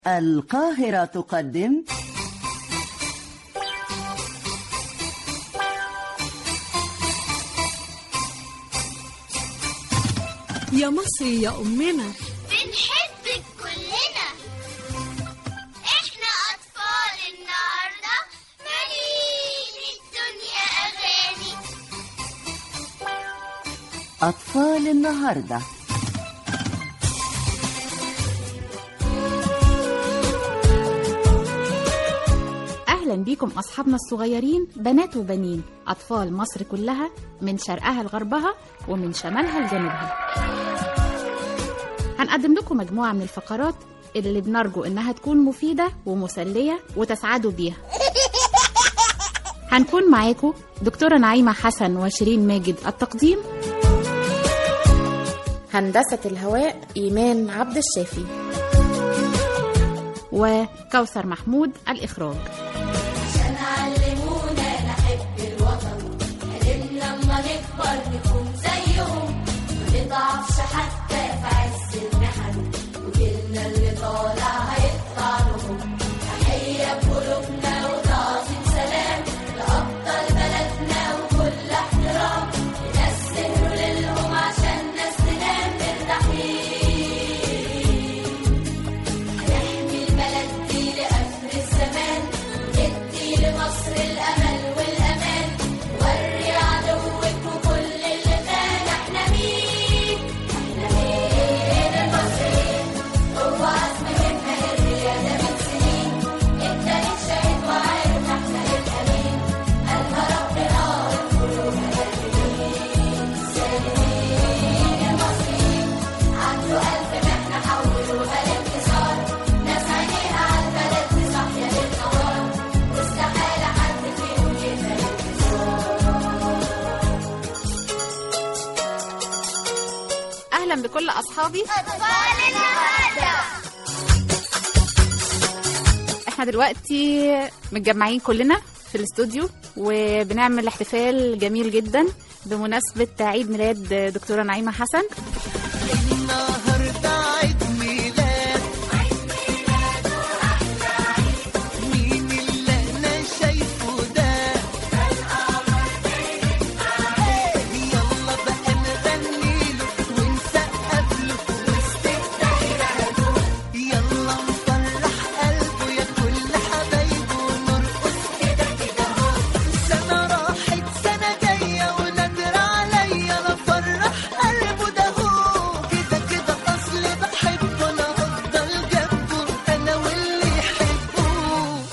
القاهرة تقدم يا مصري يا أمنا بنحبك كلنا احنا اطفال النهارده مالين الدنيا اغاني أطفال النهاردة أهلا بيكم أصحابنا الصغيرين بنات وبنين أطفال مصر كلها من شرقها لغربها ومن شمالها لجنوبها هنقدم لكم مجموعة من الفقرات اللي بنرجو إنها تكون مفيدة ومسلية وتسعدوا بيها هنكون معاكم دكتورة نعيمة حسن وشيرين ماجد التقديم هندسة الهواء إيمان عبد الشافي وكوثر محمود الإخراج عشان علمونا نحب الوطن حلمنا لما نكبر نكون زيهم ما نضعفش حتى في عز المحن وجيلنا اللي طالع هيطلع لهم تحية بقلوبنا وتعظيم سلام لأبطال بلدنا وكل احترام لناس سهروا ليلهم عشان ناس تنام مرتاحين نحمي البلد دي لآخر الزمان ندي لمصر الأمل والأمان وري عدوك وكل اللي خان احنا مين احنا مين المصريين هو عزم همة الريادة من سنين التاريخ شاهد وعارف احنا الأمين قالها ربنا القلوب هادئين سالمين المصريين عنده ألف محنة حولوها لانتصار ناس عينيها على البلد دي صاحية للنهار واستحالة حد فيهم يقدر أهلا بكل أصحابي أطفال النهاردة احنا دلوقتي متجمعين كلنا في الاستوديو وبنعمل احتفال جميل جدا بمناسبة عيد ميلاد دكتورة نعيمة حسن النهارده عيد ميلاد مين اللي انا شايفه ده يلا بقى نغني له ونسقف له وسط الدايره يلا نفرح قلبه يا كل حبايبه ونرقص كده كده اهو سنه راحت سنه جايه ونادر عليا انا افرح قلبه ده هو كده كده اصل بحبه انا افضل جنبه انا واللي يحبوه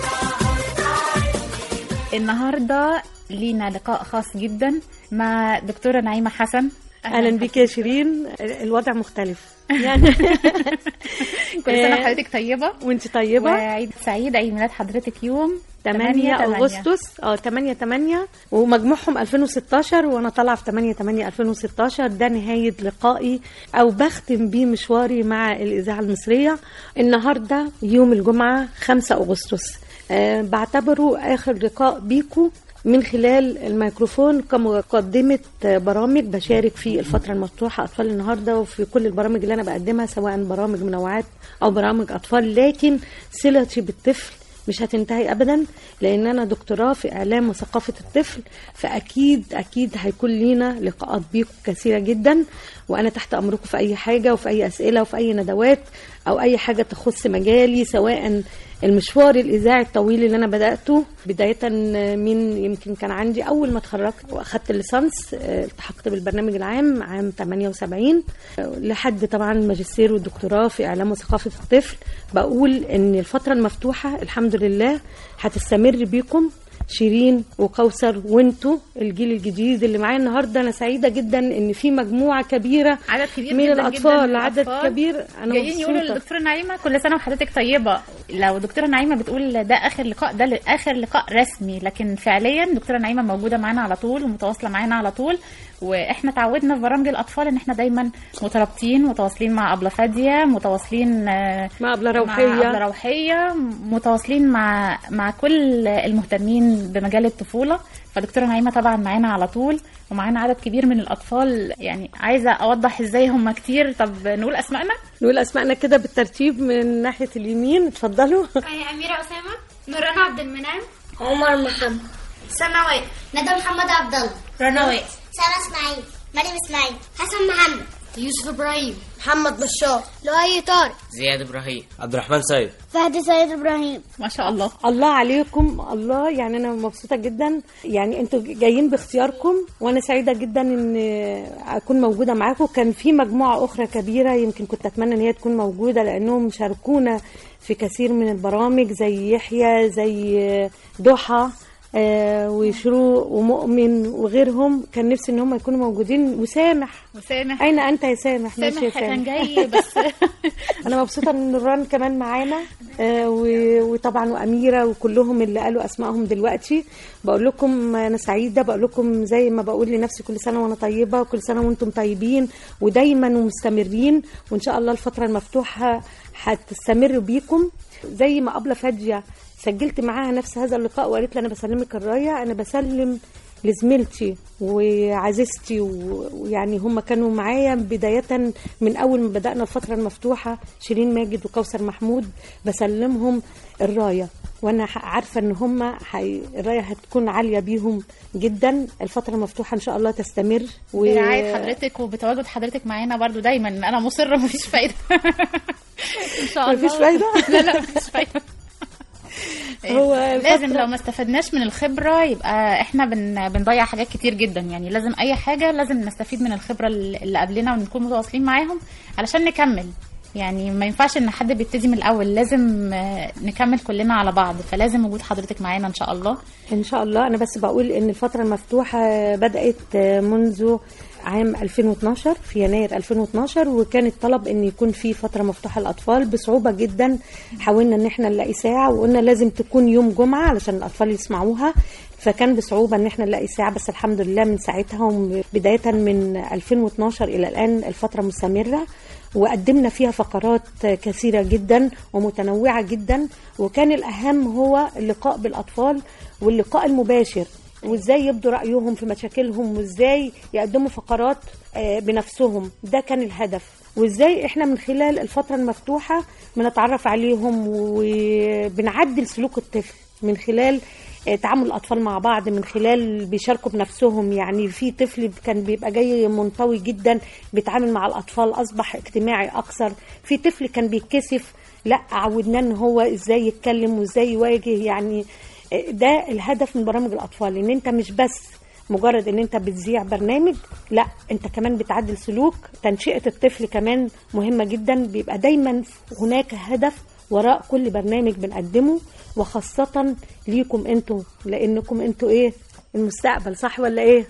النهاردة لينا لقاء خاص جدا مع دكتورة نعيمة حسن أهلا بك يا شيرين الوضع مختلف يعني كل سنة وحضرتك طيبة وانت طيبة وعيد سعيد عيد ميلاد حضرتك يوم 8 8 أغسطس اه 8 8 ومجموعهم 2016 وأنا طالعة في 8 8 2016 ده نهاية لقائي أو بختم بيه مشواري مع الإذاعة المصرية النهاردة يوم الجمعة 5 أغسطس أه بعتبره آخر لقاء بيكو من خلال الميكروفون كمقدمة برامج بشارك في الفترة المفتوحة أطفال النهاردة وفي كل البرامج اللي أنا بقدمها سواء برامج منوعات أو برامج أطفال لكن صلتي بالطفل مش هتنتهي ابدا لان انا دكتوراه في اعلام وثقافه الطفل فاكيد اكيد هيكون لينا لقاءات بيكم كثيره جدا وانا تحت امركم في اي حاجه وفي اي اسئله وفي اي ندوات او اي حاجه تخص مجالي سواء المشوار الاذاعي الطويل اللي انا بداته بدايه من يمكن كان عندي اول ما اتخرجت واخدت الليسانس آه، التحقت بالبرنامج العام عام 78 آه، لحد طبعا الماجستير والدكتوراه في اعلام وثقافه الطفل بقول ان الفتره المفتوحه الحمد لله هتستمر بيكم شيرين وكوثر وانتوا الجيل الجديد اللي معايا النهارده انا سعيده جدا ان في مجموعه كبيره عدد كبير من جدا الاطفال جدا عدد الأطفال كبير انا جايين يقولوا مبسوطة. للدكتورة نعيمة كل سنة وحضرتك طيبة لو دكتورة نعيمة بتقول ده آخر لقاء ده آخر لقاء رسمي لكن فعليا دكتورة نعيمة موجودة معانا على طول ومتواصلة معانا على طول واحنا تعودنا في برامج الأطفال ان احنا دايما مترابطين متواصلين مع أبلة فادية متواصلين آه، مع أبلة مع روحية أبلة روحية متواصلين مع مع كل المهتمين كمان بمجال الطفوله فدكتوره نعيمه طبعا معانا على طول ومعانا عدد كبير من الاطفال يعني عايزه اوضح ازاي هم كتير طب نقول اسمائنا نقول اسمائنا كده بالترتيب من ناحيه اليمين اتفضلوا أنا أميرة أسامة نوران عبد المنعم عمر محمد سماوات ندى محمد عبد الله رنوات سارة إسماعيل مريم إسماعيل حسن محمد يوسف إبراهيم محمد بشار لؤي طارق زياد ابراهيم عبد الرحمن سيد فهد سيد إبراهيم ما شاء الله الله عليكم الله يعني انا مبسوطه جدا يعني انتوا جايين باختياركم وانا سعيده جدا ان اكون موجوده معاكم كان في مجموعه اخرى كبيره يمكن كنت اتمنى ان هي تكون موجوده لانهم شاركونا في كثير من البرامج زي يحيى زي ضحى آه، وشروق ومؤمن وغيرهم كان نفسي ان هم يكونوا موجودين وسامح وسامح اين انت يا سامح ماشي يا سامح كان سامح جاي بس انا مبسوطه ان نوران كمان معانا آه، و- وطبعا واميره وكلهم اللي قالوا اسمائهم دلوقتي بقول لكم انا سعيده بقول لكم زي ما بقول لنفسي كل سنه وانا طيبه وكل سنه وانتم طيبين ودايما ومستمرين وان شاء الله الفتره المفتوحه هتستمر بيكم زي ما ابله فاديه سجلت معاها نفس هذا اللقاء وقالت لي انا بسلمك الرايه انا بسلم لزميلتي وعزيزتي و- ويعني هم كانوا معايا بداية من أول ما بدأنا الفترة المفتوحة شيرين ماجد وكوثر محمود بسلمهم الراية وأنا ح- عارفة إن هم حي... الراية هتكون عالية بيهم جدا الفترة المفتوحة إن شاء الله تستمر و... برعاية حضرتك وبتواجد حضرتك معانا برضو دايما انا مصره مفيش فايده ان شاء الله مفيش فايدة؟ لا لا مفيش فايده هو لازم الفترة- لو ما استفدناش من الخبره يبقى احنا بن بنضيع حاجات كتير جدا يعني لازم اي حاجه لازم نستفيد من الخبره اللي اللي قبلنا ونكون متواصلين معاهم علشان نكمل يعني ما ينفعش ان حد بيبتدي من الاول لازم آه، نكمل كلنا على بعض فلازم وجود حضرتك معانا ان شاء الله ان شاء الله انا بس بقول ان الفتره المفتوحه بدات منذ عام 2012 في يناير 2012 وكان الطلب ان يكون في فتره مفتوحه للاطفال بصعوبه جدا حاولنا ان احنا نلاقي ساعه وقلنا لازم تكون يوم جمعه علشان الاطفال يسمعوها فكان بصعوبه ان احنا نلاقي ساعه بس الحمد لله من ساعتها وبدايه من 2012 الى الان الفتره مستمره وقدمنا فيها فقرات كثيرة جدا ومتنوعة جدا وكان الأهم هو اللقاء بالأطفال واللقاء المباشر وازاي يبدوا رأيهم في مشاكلهم وازاي يقدموا فقرات آه، بنفسهم ده كان الهدف وازاي احنا من خلال الفترة المفتوحة بنتعرف عليهم وبنعدل سلوك الطفل من خلال آه، تعامل الاطفال مع بعض من خلال بيشاركوا بنفسهم يعني في طفل كان بيبقى جاي منطوي جدا بيتعامل مع الاطفال اصبح اجتماعي اكثر في طفل كان بيتكسف لا عودناه ان هو ازاي يتكلم وازاي يواجه يعني آه، ده الهدف من برامج الاطفال ان انت مش بس مجرد ان انت بتذيع برنامج لا انت كمان بتعدل سلوك تنشئه الطفل كمان مهمه جدا بيبقى دايما هناك هدف وراء كل برنامج بنقدمه وخاصة ليكم انتوا لانكم انتوا ايه المستقبل صح ولا ايه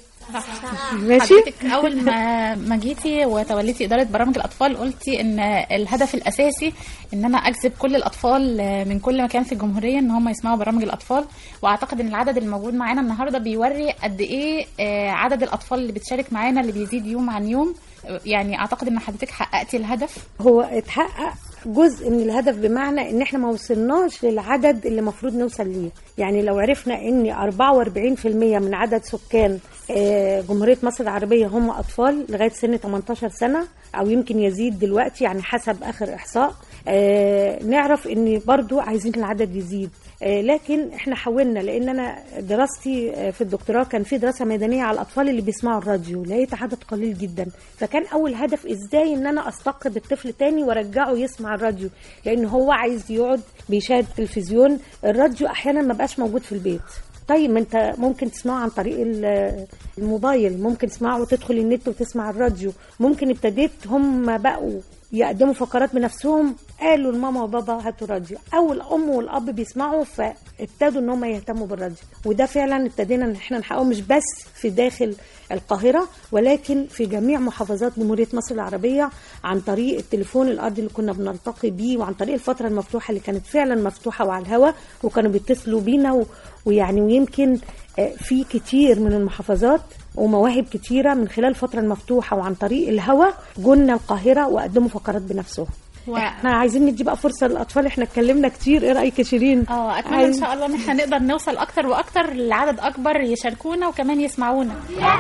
ماشي حضرتك اول ما ما جيتي وتوليتي اداره برامج الاطفال قلتي ان الهدف الاساسي ان انا اجذب كل الاطفال من كل مكان في الجمهوريه ان هم يسمعوا برامج الاطفال واعتقد ان العدد الموجود معانا النهارده بيوري قد ايه آه، عدد الاطفال اللي بتشارك معانا اللي بيزيد يوم عن يوم يعني اعتقد ان حضرتك حققتي الهدف هو اتحقق جزء من الهدف بمعنى ان احنا ما وصلناش للعدد اللي المفروض نوصل ليه يعني لو عرفنا ان 44% من عدد سكان آه، جمهورية مصر العربية هم أطفال لغاية سن 18 سنة أو يمكن يزيد دلوقتي يعني حسب آخر إحصاء آه، نعرف ان برضو عايزين العدد يزيد آه، لكن احنا حاولنا لان انا دراستي آه، في الدكتوراه كان في دراسه ميدانيه على الاطفال اللي بيسمعوا الراديو لقيت عدد قليل جدا فكان اول هدف ازاي ان انا استقطب الطفل تاني وارجعه يسمع الراديو لان هو عايز يقعد بيشاهد تلفزيون الراديو احيانا ما بقاش موجود في البيت طيب ما انت ممكن تسمعه عن طريق ال- الموبايل ممكن تسمعه وتدخل النت وتسمع الراديو ممكن ابتديت هم بقوا يقدموا فقرات بنفسهم قالوا لماما وبابا هاتوا راديو او الام والاب بيسمعوا فابتدوا ان هم يهتموا بالراديو وده فعلا ابتدينا ان احنا نحققه مش بس في داخل القاهره ولكن في جميع محافظات جمهوريه مصر العربيه عن طريق التليفون الارضي اللي كنا بنلتقي بيه وعن طريق الفتره المفتوحه اللي كانت فعلا مفتوحه وعلى الهواء وكانوا بيتصلوا بينا و... ويعني ويمكن آه، في كتير من المحافظات ومواهب كتيره من خلال الفتره المفتوحه وعن طريق الهواء جولنا القاهره وقدموا فقرات بنفسهم و... احنا عايزين ندي بقى فرصه للاطفال احنا اتكلمنا كتير ايه رايك يا شيرين اه اتمنى عايز- ان شاء الله ان احنا نقدر نوصل اكتر واكتر لعدد اكبر يشاركونا وكمان يسمعونا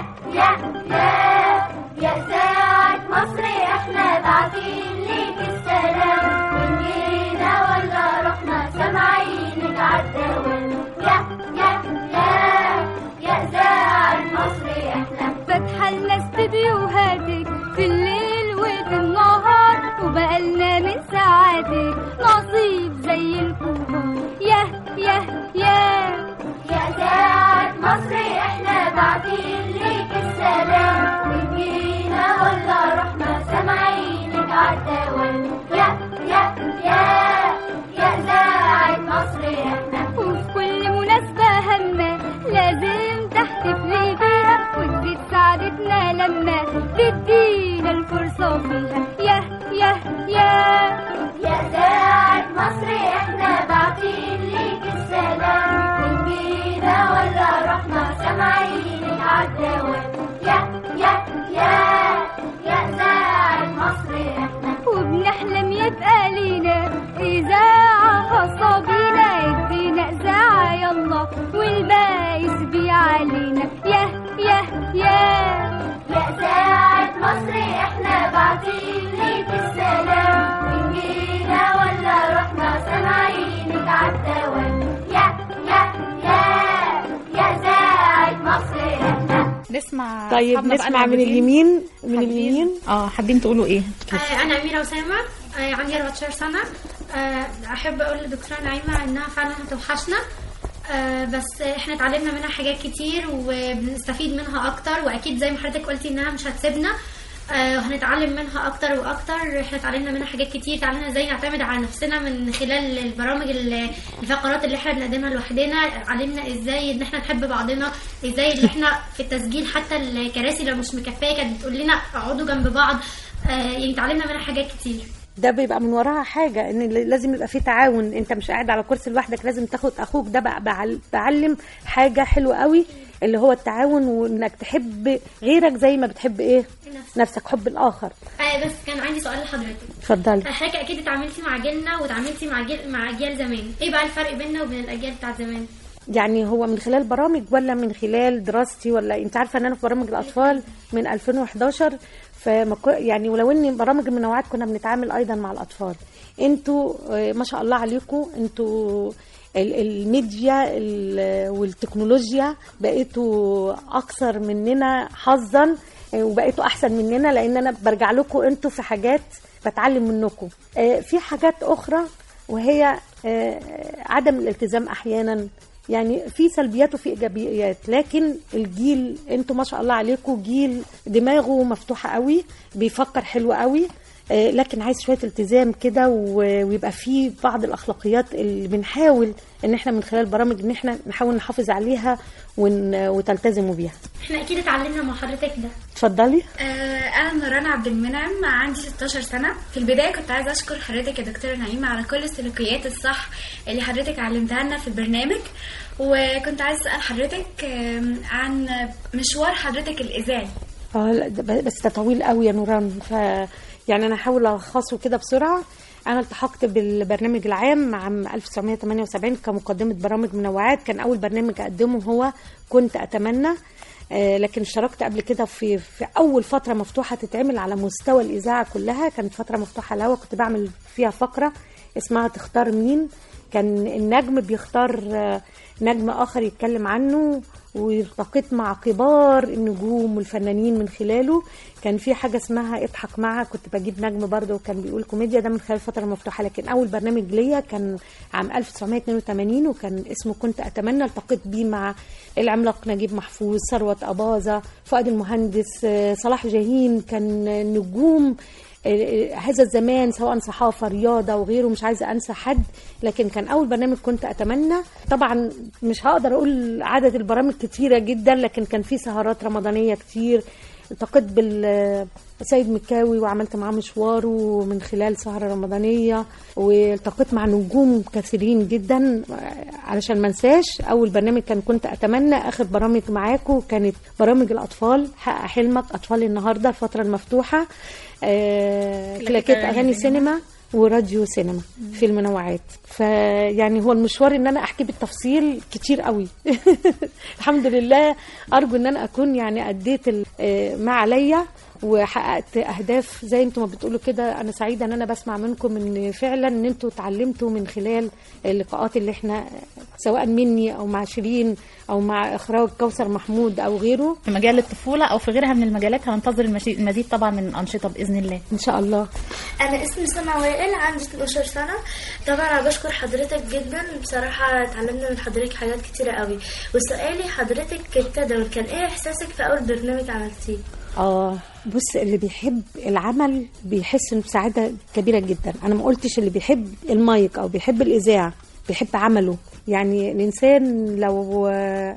يا ساعة مصر احنا باعتين ليك السلام وإن جينا ولا رحنا سامعينك عالدوام يا يا يا يا ساعة مصر احنا فاتحة لنا استديوهاتك في الليل وفي النهار وبقالنا من ساعاتك نصيب زي الكبار يا يا يا يا ساعة مصر احنا باعتين ليك السلام وجينا ولا رحنا سامعينك عالدوام يا يا يا يا ساعة مصر احنا وفي كل مناسبة هامة لازم تحتفلي بيها وتزيد سعادتنا لما تدينا الفرصة فيها يا يا يا يا ساعة مصر احنا باعتين ليك السلام وجينا ولا رحنا سامعينك عالدوام يا يا يا يا ساعة مصر احنا وبنحلم يبقى لينا إذاعة خاصة بينا ادينا إذاعة يلا والباقي سبي علينا يا يا يا يا ساعة مصر احنا باعتين ليك السلام ونجينا ولا رحنا سامعينك عالدوام يا يا يا يا ساعة مصر احنا نسمع طيب أصحابنا بقى نسمع من الموجودين. اليمين من حابين- اليمين اه حابين تقولوا ايه آه، أنا أميرة أسامة آه، عندي 14 سنة آه، أحب أقول للدكتورة نعيمة إنها فعلا هتوحشنا آه، بس احنا اتعلمنا منها حاجات كتير وبنستفيد منها أكتر وأكيد زي ما حضرتك قلتي إنها مش هتسيبنا آه، وهنتعلم منها أكتر وأكتر احنا اتعلمنا منها حاجات كتير اتعلمنا ازاي نعتمد على نفسنا من خلال البرامج ال- الفقرات اللي احنا بنقدمها لوحدنا علمنا ازاي ان احنا نحب بعضنا ازاي ان احنا في التسجيل حتى الكراسي لو مش مكفيه كانت بتقول لنا اقعدوا جنب بعض آه، يعني اتعلمنا منها حاجات كتير ده بيبقى من وراها حاجه ان لازم يبقى في تعاون انت مش قاعد على كرسي لوحدك لازم تاخد اخوك ده بقى بعل- بعلم حاجه حلوه قوي اللي هو التعاون وانك تحب غيرك زي ما بتحب ايه نفسك. نفسك حب الاخر آه، بس كان عندي سؤال لحضرتك اتفضلي آه، حضرتك اكيد اتعاملتي مع جيلنا واتعاملتي مع جيل مع اجيال زمان ايه بقى الفرق بيننا وبين الاجيال بتاعت زمان يعني هو من خلال برامج ولا من خلال دراستي ولا انت عارفه ان انا في برامج الاطفال من 2011 فما كو- يعني ولو ان برامج المنوعات كنا بنتعامل ايضا مع الاطفال انتوا آه، ما شاء الله عليكم انتوا ال- الميديا ال- والتكنولوجيا بقيتوا اكثر مننا حظا آه، وبقيتوا احسن مننا لان انا برجع لكم انتوا في حاجات بتعلم منكم آه، في حاجات اخرى وهي آه، عدم الالتزام احيانا يعني في سلبيات وفي ايجابيات لكن الجيل انتوا ما شاء الله عليكم جيل دماغه مفتوحه قوي بيفكر حلو قوي آه، لكن عايز شويه التزام كده و- ويبقى في بعض الاخلاقيات اللي بنحاول ان احنا من خلال برامج ان احنا نحاول نحافظ عليها ون- وتلتزموا بيها احنا اكيد اتعلمنا مع حضرتك ده اتفضلي آه، أنا نوران عبد المنعم عندي 16 سنة في البداية كنت عايزة أشكر حضرتك يا دكتورة نعيمة على كل السلوكيات الصح اللي حضرتك علمتها لنا في البرنامج وكنت عايزة أسأل حضرتك آم، عن مشوار حضرتك الإذاعي اه لا، ده ب- بس ده طويل قوي يا نوران ف يعني انا هحاول الخصه كده بسرعه انا التحقت بالبرنامج العام عام 1978 كمقدمه برامج منوعات كان اول برنامج اقدمه هو كنت اتمنى آه، لكن اشتركت قبل كده في في اول فتره مفتوحه تتعمل على مستوى الاذاعه كلها كانت فتره مفتوحه الهوا كنت بعمل فيها فقره اسمها تختار مين كان النجم بيختار آه، نجم اخر يتكلم عنه والتقيت مع كبار النجوم والفنانين من خلاله كان في حاجه اسمها اضحك معها كنت بجيب نجم برضه وكان بيقول كوميديا ده من خلال فتره مفتوحه لكن اول برنامج ليا كان عام 1982 وكان اسمه كنت اتمنى التقيت بيه مع العملاق نجيب محفوظ ثروت اباظه فؤاد المهندس آه، صلاح جاهين كان نجوم آه، هذا الزمان سواء صحافة رياضة وغيره مش عايزة أنسى حد لكن كان أول برنامج كنت أتمنى طبعا مش هقدر أقول عدد البرامج كتيرة جدا لكن كان في سهرات رمضانية كتير التقيت بالسيد مكاوي وعملت معاه مشواره من خلال سهرة رمضانية والتقيت مع نجوم كثيرين جدا علشان ما انساش اول برنامج كان كنت اتمنى اخر برامج معاكم كانت برامج الاطفال حقق حلمك اطفال النهارده الفتره المفتوحه آه، كلاكيت أغاني اغاني سينما. سينما وراديو سينما في المنوعات فيعني هو المشوار ان انا احكي بالتفصيل كتير قوي الحمد لله ارجو ان انا اكون يعني اديت ال- آه، ما عليا وحققت اهداف زي انتم ما بتقولوا كده انا سعيده ان انا بسمع منكم ان فعلا ان انتم اتعلمتوا من خلال اللقاءات اللي احنا سواء مني او مع شيرين او مع اخراج كوثر محمود او غيره في مجال الطفوله او في غيرها من المجالات هننتظر المشي- المزيد طبعا من الانشطه باذن الله ان شاء الله انا اسمي سما وائل عندي 12 سنه طبعا انا بشكر حضرتك جدا بصراحه اتعلمنا من حضرتك حاجات كتيره قوي وسؤالي حضرتك ابتدى كان ايه احساسك في اول برنامج عملتيه اه بص اللي بيحب العمل بيحس انه بسعاده كبيره جدا انا ما قلتش اللي بيحب المايك او بيحب الاذاعه بيحب عمله يعني الانسان لو آه،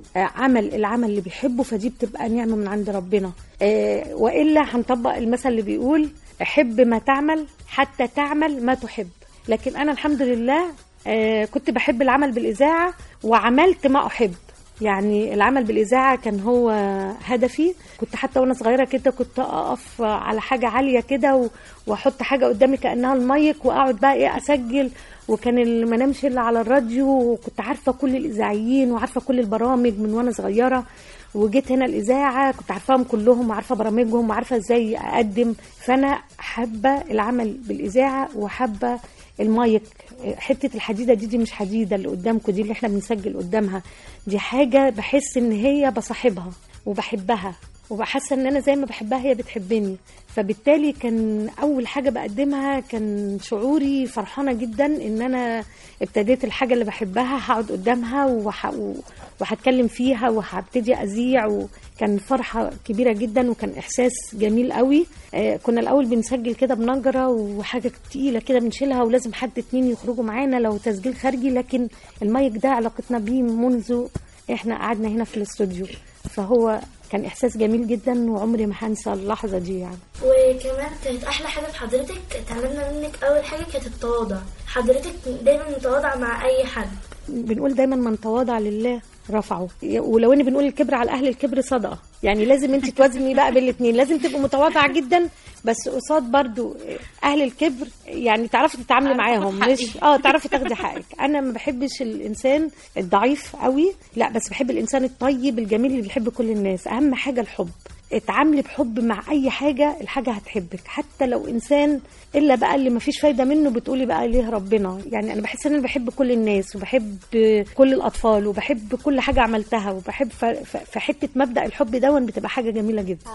عمل العمل اللي بيحبه فدي بتبقى نعمه من عند ربنا آه، والا هنطبق المثل اللي بيقول حب ما تعمل حتى تعمل ما تحب لكن انا الحمد لله آه، كنت بحب العمل بالاذاعه وعملت ما احب يعني العمل بالإذاعة كان هو هدفي كنت حتى وأنا صغيرة كده كنت أقف على حاجة عالية كده و- وأحط حاجة قدامي كأنها المايك وأقعد بقى إيه أسجل وكان المنامش اللي على الراديو وكنت عارفة كل الإذاعيين وعارفة كل البرامج من وأنا صغيرة وجيت هنا الإذاعة كنت عارفاهم كلهم وعارفة برامجهم وعارفة إزاي أقدم فأنا حابة العمل بالإذاعة وحابة المايك حته الحديده دي دي مش حديده اللي قدامكم دي اللي احنا بنسجل قدامها دي حاجه بحس ان هي بصاحبها وبحبها وبحس ان انا زي ما بحبها هي بتحبني فبالتالي كان اول حاجه بقدمها كان شعوري فرحانه جدا ان انا ابتديت الحاجه اللي بحبها هقعد قدامها وح... وهتكلم فيها وهبتدي اذيع وكان فرحه كبيره جدا وكان احساس جميل قوي آه كنا الاول بنسجل كده بنجره وحاجه تقيله كده بنشيلها ولازم حد اتنين يخرجوا معانا لو تسجيل خارجي لكن المايك ده علاقتنا بيه منذ احنا قعدنا هنا في الاستوديو فهو كان احساس جميل جدا وعمري ما هنسى اللحظه دي يعني وكمان كانت احلى حاجه في حضرتك اتعلمنا منك اول حاجه كانت التواضع حضرتك دايما متواضعه مع اي حد بنقول دايما من تواضع لله رفعه ولو ان بنقول الكبر على اهل الكبر صدقه يعني لازم انت توازني بقى بين الاثنين لازم تبقى متواضعه جدا بس قصاد برضو اهل الكبر يعني تعرفي تتعاملي معاهم مش اه تعرفي تاخدي حقك انا ما بحبش الانسان الضعيف قوي لا بس بحب الانسان الطيب الجميل اللي بيحب كل الناس اهم حاجه الحب اتعاملي بحب مع اي حاجه الحاجه هتحبك حتى لو انسان الا بقى اللي ما فيش فايده منه بتقولي بقى ليه ربنا يعني انا بحس ان انا بحب كل الناس وبحب كل الاطفال وبحب كل حاجه عملتها وبحب ف- ف- في حته مبدا الحب دون بتبقى حاجه جميله جدا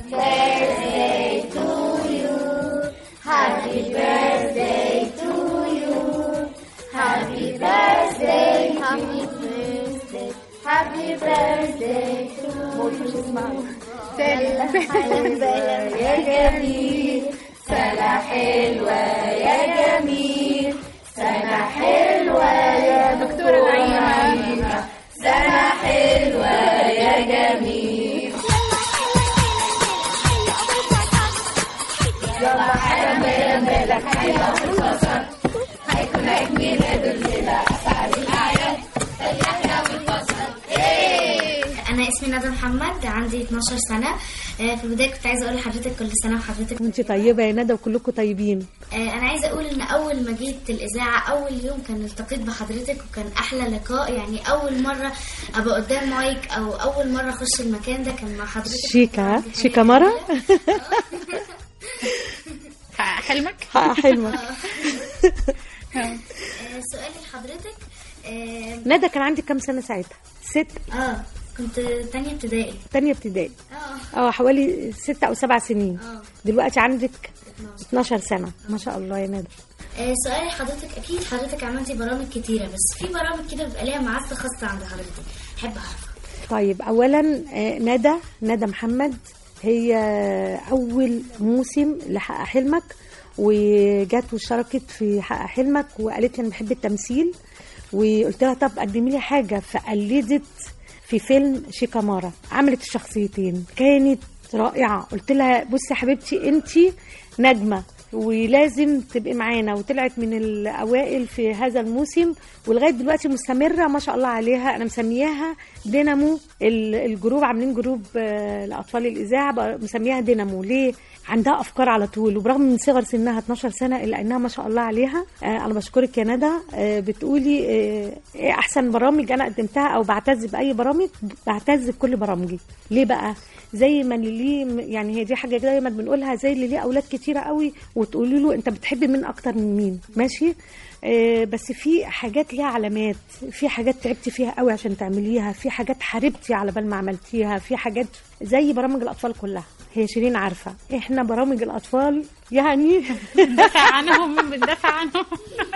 دكتوره نعيمه انا اسمي ندى محمد عندي 12 سنه آه، في البدايه كنت عايزه اقول لحضرتك كل سنه وحضرتك وانت طيبه يا ندى وكلكم طيبين آه، انا عايزه اقول ان اول ما جيت الاذاعه اول يوم كان التقيت بحضرتك وكان احلى لقاء يعني اول مره ابقى قدام مايك او اول مره اخش المكان ده كان مع حضرتك شيكا ها؟ دي حاجة شيكا مره حلمك حقق حلمك آه، سؤالي لحضرتك اه ندى كان عندك كام سنه ساعتها ست آه، كنت تانية ابتدائي تانية ابتدائي اه اه حوالي ستة او سبع سنين اه دلوقتي عندك 12 سنه ما شاء الله يا ندى آه، سؤالي لحضرتك اكيد حضرتك عملتي برامج كتيره بس في برامج كده بيبقى ليها معزه خاصه عند حضرتك احب اعرف طيب اولا آه، ندى ندى محمد هي اول موسم لحقق حلمك وجت واشتركت في حقق حلمك وقالت لي انا بحب التمثيل وقلت لها طب قدمي لي حاجه فقلدت في فيلم شيكامارا عملت الشخصيتين كانت رائعه قلت لها بصي يا حبيبتي انت نجمه ولازم تبقي معانا وطلعت من الاوائل في هذا الموسم ولغايه دلوقتي مستمره ما شاء الله عليها انا مسمياها دينامو ال- الجروب عاملين جروب آه، لاطفال الاذاعه بقى مسمياها دينامو ليه عندها افكار على طول وبرغم من صغر سنها 12 سنه الا انها ما شاء الله عليها آه انا بشكرك يا ندى آه بتقولي آه ايه احسن برامج انا قدمتها او بعتز باي برامج بعتز بكل برامجي ليه بقى زي ما اللي ليه يعني هي دي حاجه دايما بنقولها زي اللي ليه اولاد كتيره قوي وتقولي له انت بتحبي مين اكتر من مين ماشي آه، بس في حاجات ليها علامات في حاجات تعبتي فيها قوي عشان تعمليها في حاجات حاربتي على بال ما عملتيها في حاجات زي برامج الاطفال كلها هي شيرين عارفه احنا برامج الاطفال يعني بندافع عنهم بندافع عنهم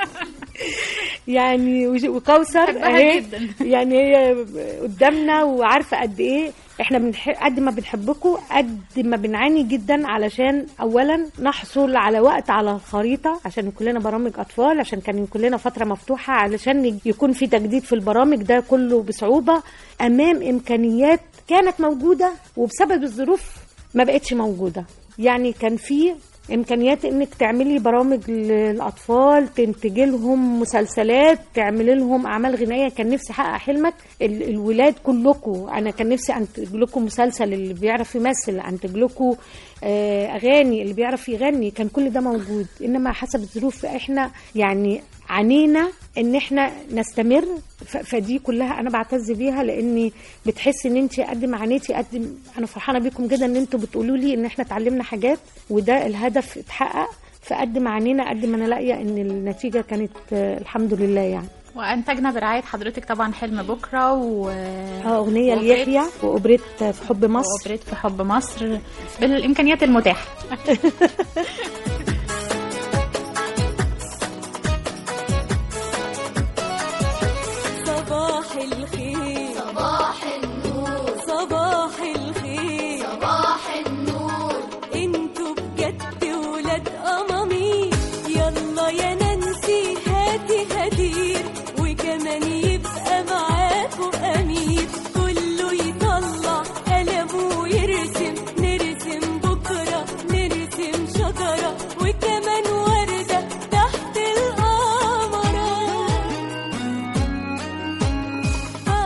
يعني وج- وكوثر بحبها اهي جدا. يعني هي قدامنا وعارفه قد ايه احنا بنح... قد ما بنحبكم قد ما بنعاني جدا علشان اولا نحصل على وقت على الخريطه عشان كلنا برامج اطفال عشان كان كلنا فتره مفتوحه علشان يكون في تجديد في البرامج ده كله بصعوبه امام امكانيات كانت موجوده وبسبب الظروف ما بقتش موجوده يعني كان في امكانيات انك تعملي برامج للاطفال تنتجي لهم مسلسلات تعملي لهم اعمال غنائيه كان نفسي احقق حلمك ال- الولاد كلكم انا كان نفسي انتج لكم مسلسل اللي بيعرف يمثل انتج لكم آه، اغاني اللي بيعرف يغني كان كل ده موجود انما حسب الظروف احنا يعني عنينا ان احنا نستمر ف- فدي كلها انا بعتز بيها لاني بتحس ان انت قد ما عانيتي قد انا فرحانه بيكم جدا ان انتوا بتقولوا لي ان احنا اتعلمنا حاجات وده الهدف اتحقق فقد ما عانينا قد ما انا لاقيه ان النتيجه كانت آه، الحمد لله يعني وانتجنا برعايه حضرتك طبعا حلم بكره و اه اغنيه وأوبريت- ليحيى واوبريت في حب مصر واوبريت في حب مصر بالامكانيات المتاحه صباح الخير صباح النور صباح الخير صباح النور انتوا بجد ولاد قمامير يلا يا نانسي هاتي هدير وكمان يبقى معاكوا امير كله يطلع قلمه ويرسم نرسم بكره نرسم شجره وكمان ورده تحت القمره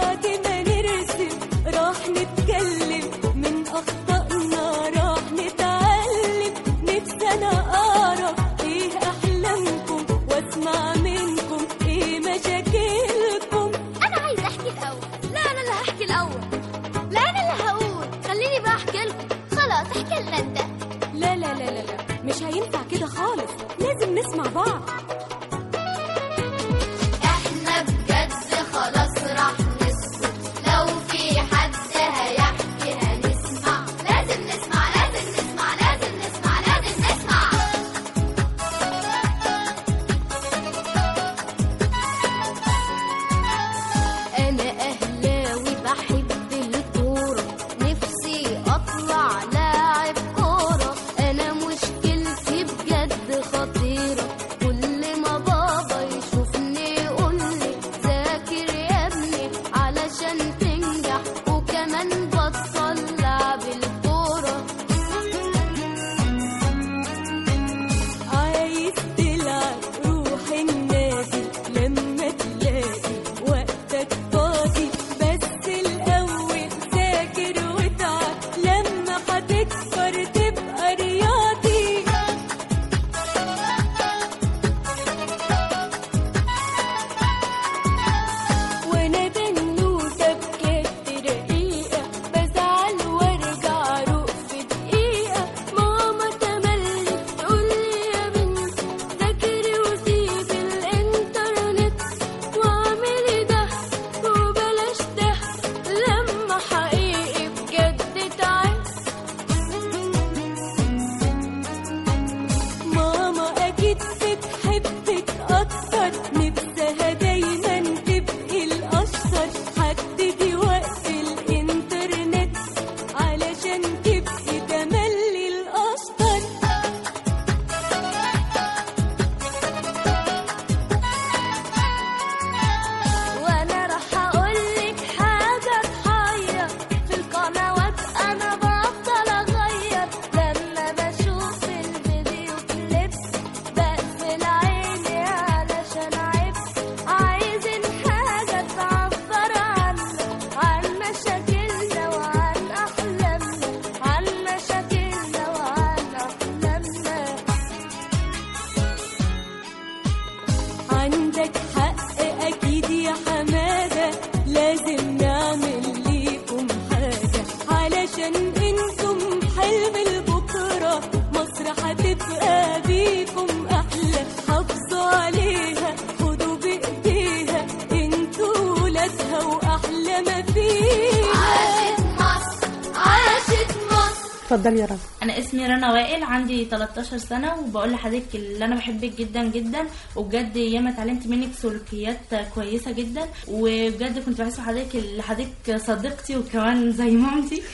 اتفضلي يا رنا انا اسمي رنا وائل عندي 13 سنه وبقول لحضرتك اللي انا بحبك جدا جدا وبجد ياما اتعلمت منك سلوكيات كويسه جدا وبجد كنت بحس بحضرتك اللي حضرتك صديقتي وكمان زي مامتي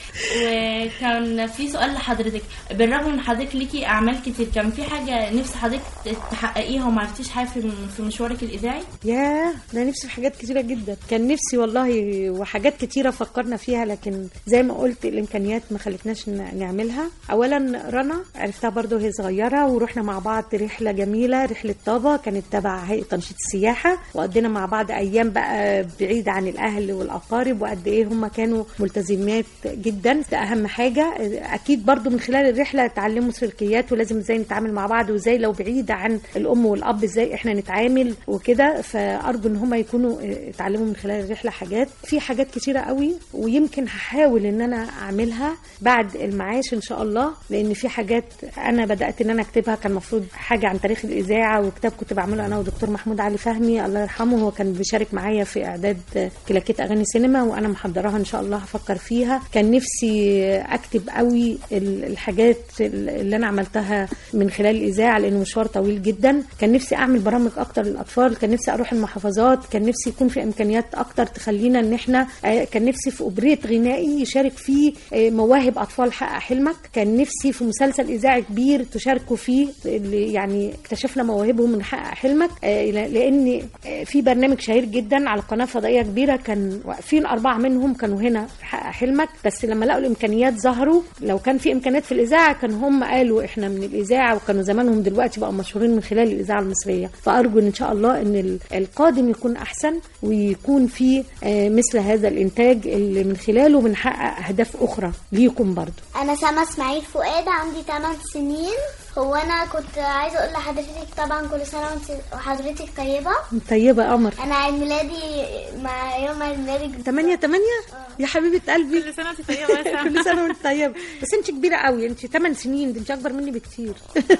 وكان في سؤال لحضرتك بالرغم ان حضرتك ليكي اعمال كتير كان في حاجه نفس حضرتك تحققيها وما عرفتيش حاجه في في مشوارك الاذاعي ياه انا نفسي في حاجات كتيره جدا كان نفسي والله وحاجات كتيره فكرنا فيها لكن زي ما قلت الامكانيات ما خلتناش ن- نعملها اولا رنا عرفتها برضو وهي صغيره ورحنا مع بعض رحله جميله رحله طابا كانت تبع هيئه تنشيط السياحه وقضينا مع بعض ايام بقى بعيد عن الاهل والاقارب وقد ايه هم كانوا ملتزمات جدا ده اهم حاجه اكيد برضو من خلال الرحله اتعلموا سلوكيات ولازم ازاي نتعامل مع بعض وازاي لو بعيد عن الام والاب ازاي احنا نتعامل وكده فارجو ان هم يكونوا اتعلموا من خلال الرحله حاجات في حاجات كتيره قوي ويمكن هحاول ان انا اعملها بعد المعاش ان شاء الله لان في حاجات انا بدات ان انا اكتبها كان المفروض حاجه عن تاريخ الاذاعه وكتاب كنت بعمله انا ودكتور محمود علي فهمي الله يرحمه هو كان بيشارك معايا في اعداد كلاكيت اغاني سينما وانا محضراها ان شاء الله هفكر فيها كان نفسي اكتب قوي ال- الحاجات اللي انا عملتها من خلال الاذاعه لانه مشوار طويل جدا كان نفسي اعمل برامج اكتر للاطفال كان نفسي اروح المحافظات كان نفسي يكون في امكانيات اكتر تخلينا ان احنا آه، كان نفسي في اوبريت غنائي يشارك فيه آه، مواهب اطفال حقق حلمك كان نفسي في مسلسل اذاعي كبير تشاركوا فيه اللي يعني اكتشفنا مواهبهم من حقق حلمك آه، لان آه، في برنامج شهير جدا على قناه فضائيه كبيره كان واقفين اربعه منهم كانوا هنا في حقق حلمك بس لما لقوا الامكانيات ظهروا لو كان في امكانيات في الاذاعه كان هم قالوا احنا من الاذاعه وكانوا زمانهم دلوقتي بقوا مشهورين من خلال الاذاعه المصريه فارجو ان شاء الله ان ال- القادم يكون احسن ويكون في آه، مثل هذا الانتاج اللي من خلاله بنحقق اهداف اخرى ليكم برضو انا سما اسماعيل فؤاد عندي 8 سنين هو انا كنت عايزه اقول لحضرتك طبعا كل سنه وانت وحضرتك طيبه طيبه يا قمر انا عيد ميلادي مع يوم عيد ميلادي 8 8 يا حبيبه قلبي كل سنه وانت طيبه يا سما. كل سنه وانت طيبه بس انت كبيره قوي انت 8 سنين دي انت اكبر مني بكتير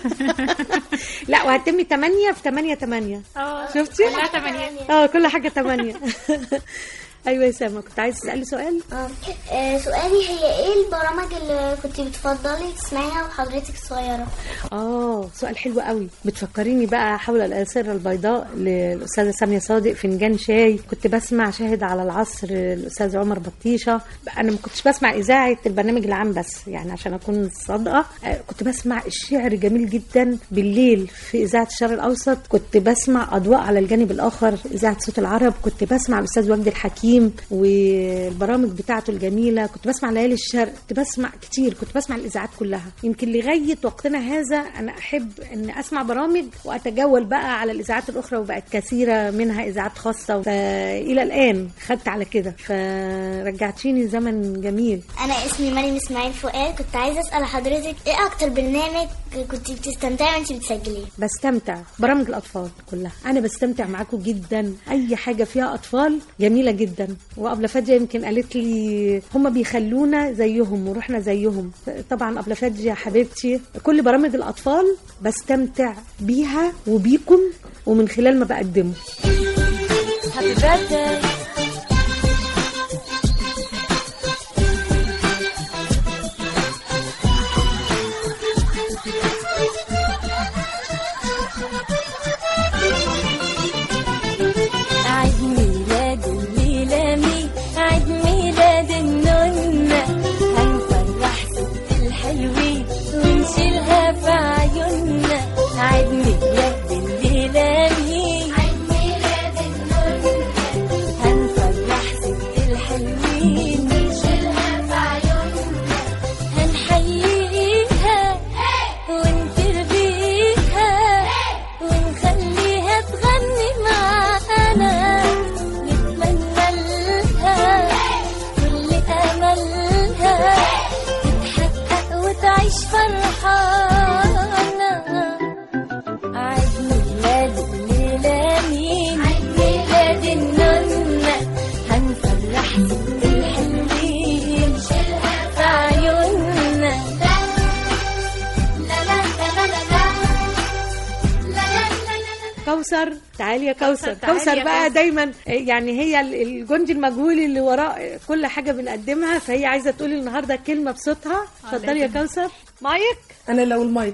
لا وهتمي 8 في 8 8 اه شفتي كلها تمانية. اه كل حاجه 8 ايوه يا سما كنت عايز تسالي سؤال آه. آه، سؤالي هي ايه البرامج اللي كنت بتفضلي تسمعيها وحضرتك صغيره اه سؤال حلو قوي بتفكريني بقى حول الاسره البيضاء للاستاذه ساميه صادق فنجان شاي كنت بسمع شاهد على العصر الاستاذ عمر بطيشه انا ما كنتش بسمع اذاعه البرنامج العام بس يعني عشان اكون صادقه آه، كنت بسمع الشعر جميل جدا بالليل في اذاعه الشرق الاوسط كنت بسمع اضواء على الجانب الاخر اذاعه صوت العرب كنت بسمع الاستاذ وجدي الحكيم والبرامج بتاعته الجميله كنت بسمع ليالي الشرق كنت بسمع كتير كنت بسمع الاذاعات كلها يمكن لغايه وقتنا هذا انا احب ان اسمع برامج واتجول بقى على الاذاعات الاخرى وبقت كثيره منها اذاعات خاصه فالى الان خدت على كده فرجعتيني زمن جميل انا اسمي مريم اسماعيل فؤاد كنت عايزه اسال حضرتك ايه اكتر برنامج كنت بتستمتعي وانت بتسجليه بستمتع برامج الاطفال كلها انا بستمتع معاكم جدا اي حاجه فيها اطفال جميله جدا وابله فاديه يمكن قالت لي هم بيخلونا زيهم ورحنا زيهم طبعا ابله فاديه حبيبتي كل برامج الاطفال بستمتع بيها وبيكم ومن خلال ما بقدمه Happy birthday عيد ميلاد الميلامي عيد ميلاد النونة هنفرح ست الحلوين ونشيلها في عيوننا عيد ميلاد الميلامي عيد ميلاد النونة كوثر تعالي يا كوثر تعالي كوثر يا بقى كوثر. دايما يعني هي ال- الجندي المجهول اللي وراء كل حاجه بنقدمها فهي عايزه تقولي النهارده كلمه بصوتها اتفضلي يا كوثر مايك انا لو المايك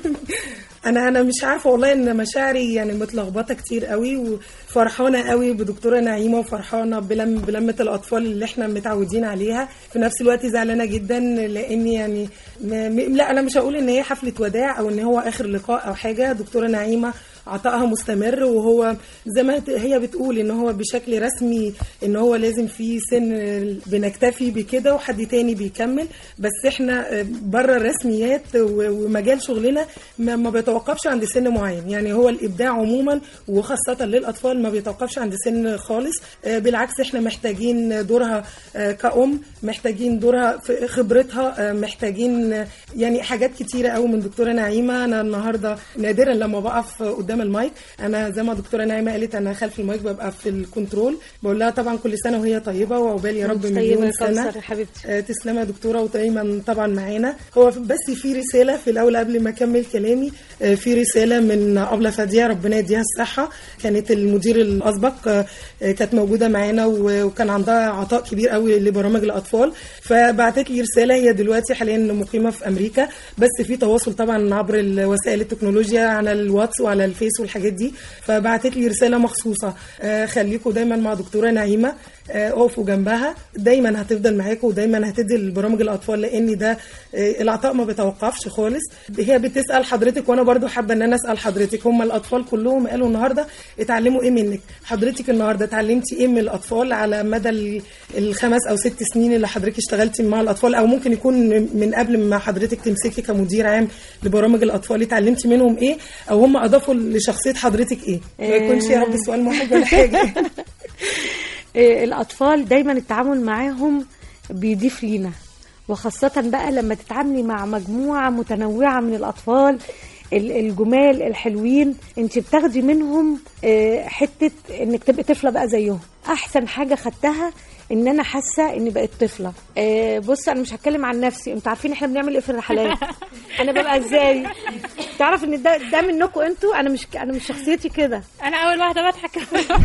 انا انا مش عارفه والله ان مشاعري يعني متلخبطه كتير قوي وفرحانه قوي بدكتوره نعيمه وفرحانه بلم بلمه الاطفال اللي احنا متعودين عليها في نفس الوقت زعلانه جدا لاني يعني م... م... لا انا مش هقول ان هي حفله وداع او ان هو اخر لقاء او حاجه دكتوره نعيمه عطائها مستمر وهو زي ما هت- هي بتقول ان هو بشكل رسمي ان هو لازم في سن بنكتفي بكده وحد تاني بيكمل بس احنا بره الرسميات و- ومجال شغلنا ما ما بيتوقفش عند سن معين يعني هو الابداع عموما وخاصه للاطفال ما بيتوقفش عند سن خالص آه، بالعكس احنا محتاجين دورها آه، كأم محتاجين دورها في خبرتها آه، محتاجين آه، يعني حاجات كتيره قوي من دكتوره نعيمه انا النهارده نادرا لما بقف قدام المايك انا زي ما دكتوره نعيمه قالت انا خلف المايك ببقى في الكنترول بقول لها طبعا كل سنه وهي طيبه وعقبال يا رب طيبة مليون يا سنه كوثر يا حبيبتي. آه، تسلمي يا دكتوره ودايما طبعا معانا هو بس في رساله في الاول قبل ما اكمل كلامي آه، في رساله من ابله فاديه ربنا يديها الصحه كانت المدير الاسبق آه، آه، كانت موجوده معانا و- وكان عندها عطاء كبير قوي لبرامج الاطفال فبعتت لي رساله هي دلوقتي حاليا مقيمه في امريكا بس في تواصل طبعا عبر ال- وسائل التكنولوجيا على الواتس وعلى الفيس والحاجات دي فبعتت لي رساله مخصوصه آه، خليكم دايما مع دكتوره نعيمه آه، اقفوا جنبها دايما هتفضل معاكم ودايما هتدي لبرامج الاطفال لان ده آه، العطاء ما بيتوقفش خالص هي بتسال حضرتك وانا برضو حابه ان انا اسال حضرتك هم الاطفال كلهم قالوا النهارده اتعلموا ايه منك حضرتك النهارده اتعلمتي ايه من الاطفال على مدى ال- الخمس او ست سنين اللي حضرتك اشتغلتي مع الاطفال او ممكن يكون من قبل ما حضرتك تمسكي كمدير عام لبرامج الاطفال اتعلمتي منهم ايه او هم اضافوا لشخصيه حضرتك ايه ما يكونش يا رب سؤال محرج ولا حاجه آه، الأطفال دايما التعامل معاهم بيضيف لينا وخاصة بقى لما تتعاملي مع مجموعة متنوعة من الأطفال ال- الجمال الحلوين انت بتاخدي منهم آه، حتة انك تبقي طفلة بقى زيهم احسن حاجة خدتها ان انا حاسه اني بقيت طفله آه بص انا مش هتكلم عن نفسي انتوا عارفين احنا بنعمل ايه في الرحلات انا ببقى ازاي تعرف ان ده ده منكم انتوا انا مش انا مش شخصيتي كده انا اول واحده بضحك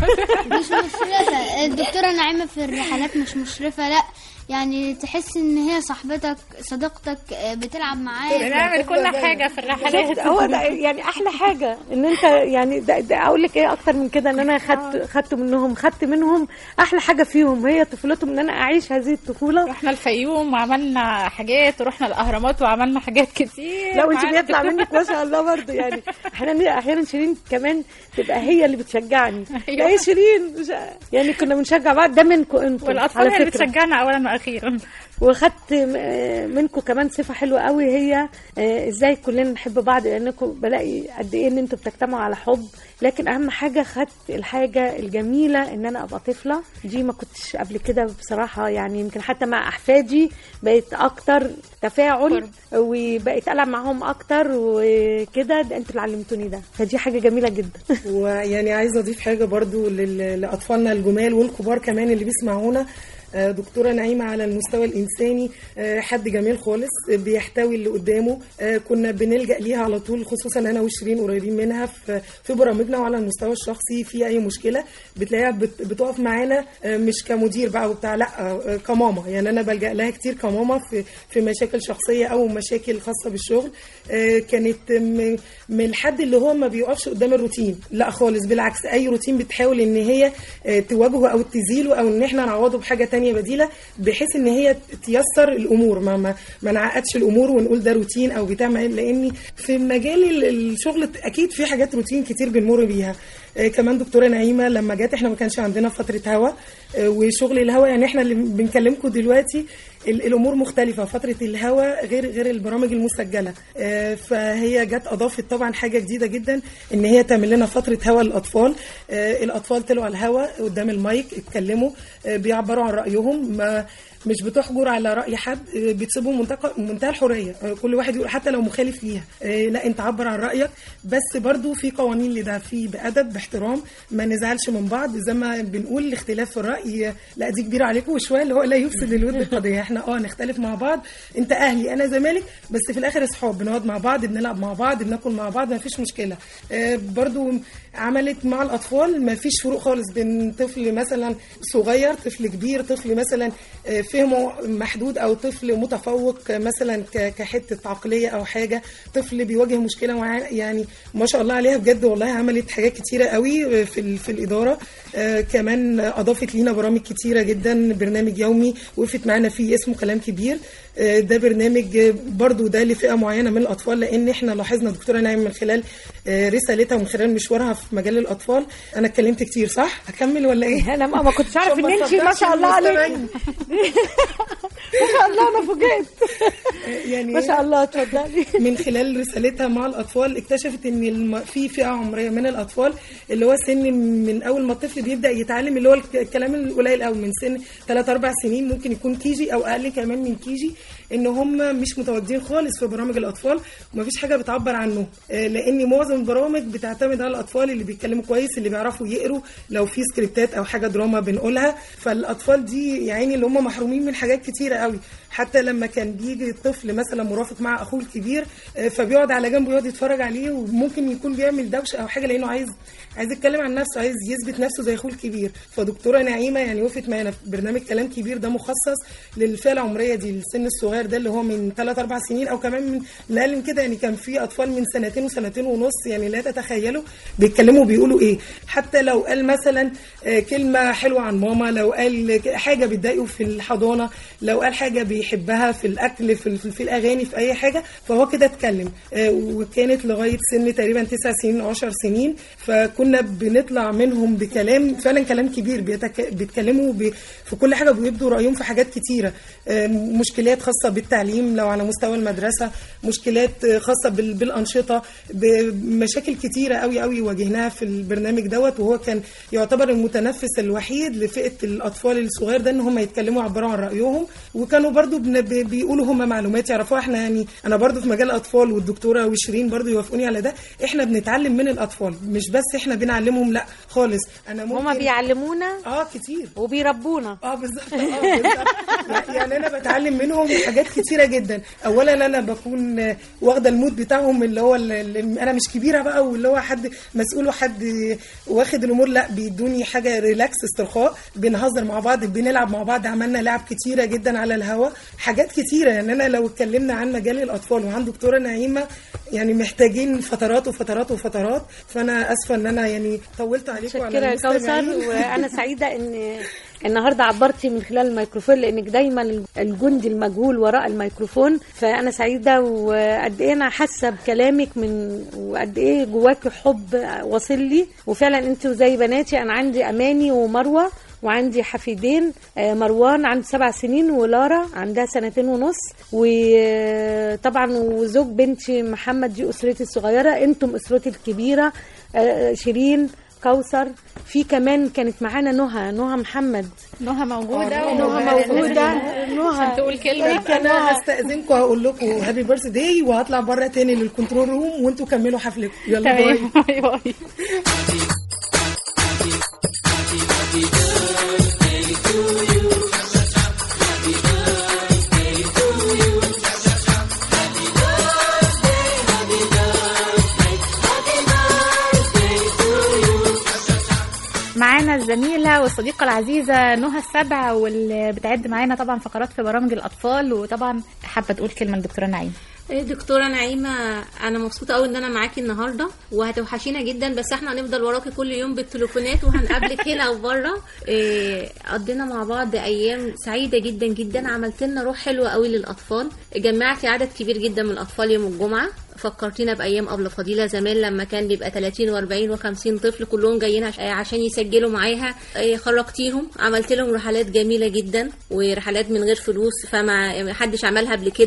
مش مشرفة الدكتورة نعيمة في الرحلات مش مشرفة لا يعني تحس ان هي صاحبتك صديقتك آه، بتلعب معاك بنعمل كل حاجه في الرحلات هو ده يعني احلى حاجه ان انت يعني ده, ده اقول لك ايه اكتر من كده ان انا خدت خدت منهم خدت منهم احلى حاجه فيهم هي طفولتهم ان انا اعيش هذه الطفوله رحنا الفيوم وعملنا حاجات ورحنا الاهرامات وعملنا حاجات كتير لو انت معانا بيطلع الدكتور. منك ما شاء الله برضه يعني احيانا احيانا شيرين كمان تبقى هي اللي بتشجعني أيوة. لا يا شيرين مش يعني كنا بنشجع بعض ده منكم انتوا والاطفال على هي اللي فكرة. بتشجعنا اولا واخيرا وخدت م- منكم كمان صفه حلوه قوي هي آه، ازاي كلنا نحب بعض لانكم بلاقي قد ايه ان انتوا بتجتمعوا على حب لكن اهم حاجه خدت الحاجه الجميله ان انا ابقى طفله دي ما كنتش قبل كده بصراحه يعني يمكن حتى مع احفادي بقيت اكتر تفاعل وبقيت العب معاهم اكتر وكده ده انتوا اللي علمتوني ده فدي حاجه جميله جدا ويعني عايزه اضيف حاجه برضو لل- لاطفالنا الجمال والكبار كمان اللي بيسمعونا آه، دكتوره نعيمه على المستوى الانساني آه، حد جميل خالص آه، بيحتوي اللي قدامه آه، كنا بنلجا ليها على طول خصوصا انا وشيرين قريبين منها في في برامجنا وعلى المستوى الشخصي في اي مشكله بتلاقيها بت- بتقف معانا آه، مش كمدير بقى وبتاع لا آه، كماما يعني انا بلجا لها كتير كماما في في مشاكل شخصيه او مشاكل خاصه بالشغل آه، كانت م- من الحد اللي هو ما بيوقفش قدام الروتين لا خالص بالعكس اي روتين بتحاول ان هي آه، تواجهه او تزيله او ان احنا نعوضه بحاجه تانية بديله بحيث ان هي تيسر الامور ما ما, ما نعقدش الامور ونقول ده روتين او بتاع ما- لان في مجال ال- الشغل اكيد في حاجات روتين كتير بنمر بيها آه، كمان دكتوره نعيمه لما جت احنا ما كانش عندنا فتره هوا آه، وشغل الهوا يعني احنا اللي بنكلمكم دلوقتي ال- الامور مختلفه فتره الهوا غير غير البرامج المسجله آه، فهي جت اضافت طبعا حاجه جديده جدا ان هي تعمل لنا فتره هوا للاطفال آه، الاطفال طلعوا على الهوا قدام المايك اتكلموا آه، بيعبروا عن رايهم ما مش بتحجر على راي حد آه، بتسيبهم منتقى منتهى الحريه آه، كل واحد يقول حتى لو مخالف ليها آه، لا انت عبر عن رايك بس برضو في قوانين لده في بادب باحترام ما نزعلش من بعض زي ما بنقول الاختلاف في الراي آه، لا دي كبيره عليكم وشويه اللي هو لا يفسد الود قضيه احنا احنا اه نختلف مع بعض انت اهلي انا زمالك بس في الاخر اصحاب بنقعد مع بعض بنلعب مع بعض بناكل مع بعض ما فيش مشكله آه برضو عملت مع الاطفال ما فيش فروق خالص بين طفل مثلا صغير طفل كبير طفل مثلا آه، فهمه محدود او طفل متفوق آه، مثلا ك- كحته عقليه او حاجه طفل بيواجه مشكله معاه يعني ما شاء الله عليها بجد والله عملت حاجات كتيره قوي آه، في ال- في الاداره آه، كمان اضافت لينا برامج كتيره جدا برنامج يومي وقفت معانا فيه اسمه كلام كبير آه، ده برنامج آه، برضو ده لفئه معينه من الاطفال لان احنا لاحظنا دكتوره نعيم من خلال آه، رسالتها ومن خلال مشوارها في مجال الاطفال انا اتكلمت كتير صح اكمل ولا ايه انا ما ما كنتش اعرف عشان ان ما انت ما تصدقش شاء الله عليك المستمعين. ما شاء الله انا فوجئت يعني ما شاء الله اتفضلي من خلال رسالتها مع الاطفال اكتشفت ان الم... في فئه عمريه من الاطفال اللي هو سن من اول ما الطفل بيبدا يتعلم اللي هو الك- الكلام القليل قوي من سن 3 4 سنين ممكن يكون كيجي او اقل كمان من كيجي ان هم مش متواجدين خالص في برامج الاطفال ومفيش حاجه بتعبر عنه آه، لان معظم البرامج بتعتمد على الاطفال اللي بيتكلموا كويس اللي بيعرفوا يقروا لو في سكريبتات او حاجه دراما بنقولها فالاطفال دي يا عيني اللي هم محرومين من حاجات كتيره قوي حتى لما كان بيجي الطفل مثلا مرافق مع اخوه الكبير آه، فبيقعد على جنبه يقعد يتفرج عليه وممكن يكون بيعمل دوشه او حاجه لانه عايز عايز يتكلم عن نفسه عايز يثبت نفسه زي اخوه الكبير فدكتوره نعيمه يعني وقفت معانا في برنامج كلام كبير ده مخصص للفئه العمريه دي السن الصغير ده اللي هو من 3 4 سنين او كمان من من اقل من كده يعني كان في اطفال من سنتين وسنتين ونص يعني لا تتخيلوا بيتكلموا بيقولوا ايه حتى لو قال مثلا آه، كلمه حلوه عن ماما لو قال حاجه بتضايقه في الحضانه لو قال حاجه بيحبها في الاكل في, في, في الاغاني في اي حاجه فهو كده اتكلم آه، وكانت لغايه سن تقريبا 9 سنين 10 سنين فكنا بنطلع منهم بكلام فعلا كلام كبير بيتك... بيتكلموا ب... في كل حاجه بيبدوا رايهم في حاجات كتيره آه، مشكلات خاصه بالتعليم لو على مستوى المدرسه مشكلات آه، خاصه بال... بالانشطه بمشاكل كتيره قوي قوي واجهناها في البرنامج دوت وهو كان يعتبر المتنفس الوحيد لفئه الاطفال الصغير ده ان هم يتكلموا يعبروا عن رايهم وكانوا برضو بن... ب- بيقولوا هم معلومات يعرفوها احنا يعني انا برضو في مجال الاطفال والدكتوره وشيرين برضو يوافقوني على ده احنا بنتعلم من الاطفال مش بس احنا بنعلمهم لا خالص انا ممكن هما بيعلمونا اه كتير وبيربونا اه بالظبط اه بالظبط يعني انا بتعلم منهم حاجات كتيره جدا اولا انا بكون آه، واخده المود بتاعهم اللي هو اللي انا مش كبيره بقى واللي هو حد مسؤول وحد واخد الامور لا بيدوني حاجه ريلاكس استرخاء بنهزر مع بعض بنلعب مع بعض عملنا لعب كتيره جدا على الهوا حاجات كتيره يعني انا لو اتكلمنا عن مجال الاطفال وعن دكتوره نعيمه يعني محتاجين فترات وفترات وفترات فانا اسفه ان انا يعني طولت عليكم متشكرة على يا كوثر المستمعين. وانا سعيده ان النهارده عبرتي من خلال الميكروفون لانك دايما الجندي المجهول وراء الميكروفون فانا سعيده وقد ايه انا حاسه بكلامك من وقد ايه جواكي حب واصل لي وفعلا انت زي بناتي انا عندي اماني ومروه وعندي حفيدين آه، مروان عنده سبع سنين ولارا عندها سنتين ونص وطبعا وزوج بنتي محمد دي اسرتي الصغيره انتم اسرتي الكبيره آه، شيرين كوثر في كمان كانت معانا نهى نهى محمد نهى موجوده آه، نهى موجوده نهى عشان تقول كلمه انا هستاذنكم هقول لكم هابي بيرث داي وهطلع بره تاني للكنترول روم وانتوا كملوا حفلكم يلا باي تمام باي باي معانا الزميلة والصديقة العزيزة نهى السبع واللي بتعد معانا طبعا فقرات في برامج الأطفال وطبعا حابة تقول كلمة للدكتورة نعيم دكتورة نعيمة أنا مبسوطة أوي إن أنا معاكي النهاردة وهتوحشينا جدا بس إحنا هنفضل وراكي كل يوم بالتليفونات وهنقابلك هنا وبره إيه، قضينا مع بعض أيام سعيدة جدا جدا عملت لنا روح حلوة أوي للأطفال جمعتي عدد كبير جدا من الأطفال يوم الجمعة فكرتينا بايام قبل فضيله زمان لما كان بيبقى 30 و40 و50 طفل كلهم جايين عش- عشان يسجلوا معاها إيه، خرجتيهم عملت لهم رحلات جميله جدا ورحلات من غير فلوس فما حدش عملها قبل كده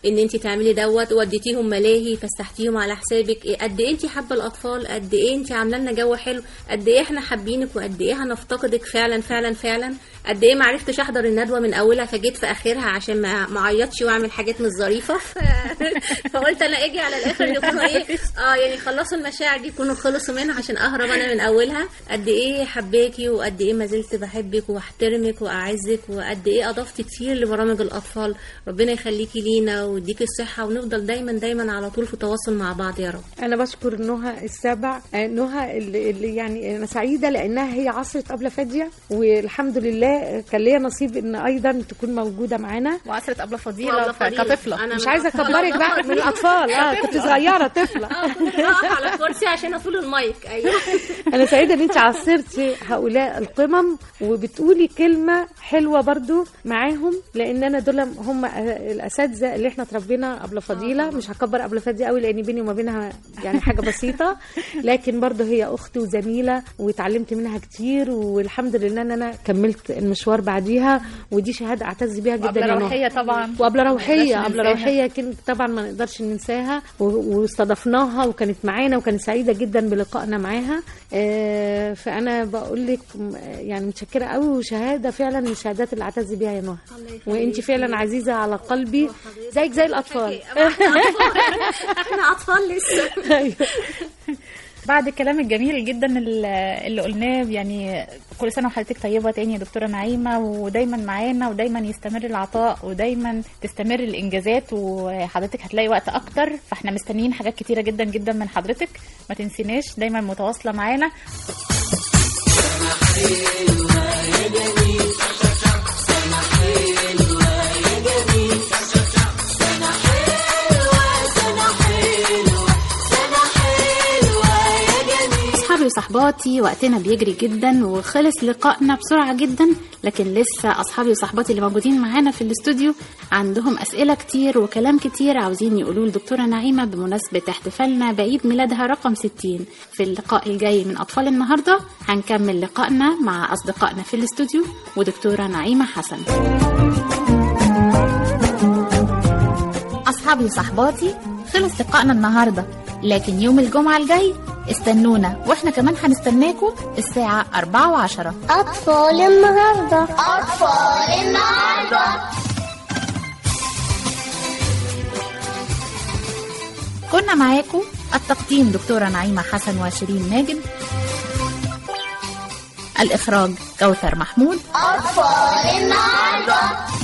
ان انت تعملي دوت وديتيهم ملاهي فسحتيهم على حسابك إيه قد ايه انت حابه الاطفال قد ايه انت عامله لنا جو حلو قد ايه احنا حابينك وقد ايه هنفتقدك فعلا فعلا فعلا قد ايه ما عرفتش احضر الندوه من اولها فجيت في اخرها عشان ما ما اعيطش واعمل حاجات مش ظريفه ف... فقلت انا اجي على الاخر يكونوا ايه اه يعني خلصوا المشاعر دي يكونوا خلصوا منها عشان اهرب انا من اولها قد ايه حباكي وقد ايه ما زلت بحبك واحترمك واعزك وقد ايه اضفتي كتير لبرامج الاطفال ربنا يخليكي لينا ويديكي الصحه ونفضل دايما دايما على طول في تواصل مع بعض يا رب انا بشكر نهى السبع آه، نهى اللي, اللي يعني انا سعيده لانها هي عصرة قبله فاديه والحمد لله كان ليا نصيب ان ايضا تكون موجوده معانا وعصرة قبله وأبلة فضيله فضيلة. كطفله أنا مش من عايزه الأطفال. اكبرك بقى من الاطفال اه كنت صغيره طفله اه كنت بقف على كرسي عشان اطول المايك ايوه انا سعيده ان انت عصرتي هؤلاء القمم وبتقولي كلمه حلوه برضو معاهم لان انا دول هم الاساتذه اللي احنا اتربينا قبل فضيله مش هكبر قبل فضيله قوي لان بيني وما بينها يعني حاجه بسيطه لكن برضو هي اختي وزميله واتعلمت منها كتير والحمد لله ان انا كملت المشوار بعديها ودي شهاده اعتز بيها جدا وقبل يا نهى. روحيه طبعا وقبل روحيه نقدرش قبل ننساها. روحيه كانت طبعا ما نقدرش ننساها و- واستضفناها وكانت معانا وكانت سعيده جدا بلقائنا معاها آه، فانا بقول لك م- يعني متشكره قوي وشهاده فعلا من الشهادات اللي اعتز بيها يا نهى وانت فعلا عزيزه على قلبي زيك زي الاطفال احنا اطفال لسه أيوة. بعد الكلام الجميل جدا اللي اللي قلناه يعني كل سنه وحضرتك طيبه تاني يا دكتوره نعيمه ودايما معانا ودايما يستمر العطاء ودايما تستمر الانجازات وحضرتك هتلاقي وقت اكتر فاحنا مستنيين حاجات كتيره جدا جدا من حضرتك ما تنسيناش دايما متواصله معانا أصحابي وصحباتي وقتنا بيجري جدا وخلص لقائنا بسرعة جدا لكن لسه أصحابي وصحباتي اللي موجودين معانا في الاستوديو عندهم أسئلة كتير وكلام كتير عاوزين يقولوه لدكتورة نعيمة بمناسبة احتفالنا بعيد ميلادها رقم 60 في اللقاء الجاي من أطفال النهاردة هنكمل لقائنا مع أصدقائنا في الاستوديو ودكتورة نعيمة حسن أصحابي وصحباتي خلص لقائنا النهاردة لكن يوم الجمعة الجاي استنونا واحنا كمان هنستناكم الساعة 4 وعشرة أطفال النهاردة أطفال النهاردة كنا معاكم التقديم دكتورة نعيمة حسن وشيرين ماجد الإخراج كوثر محمود أطفال النهاردة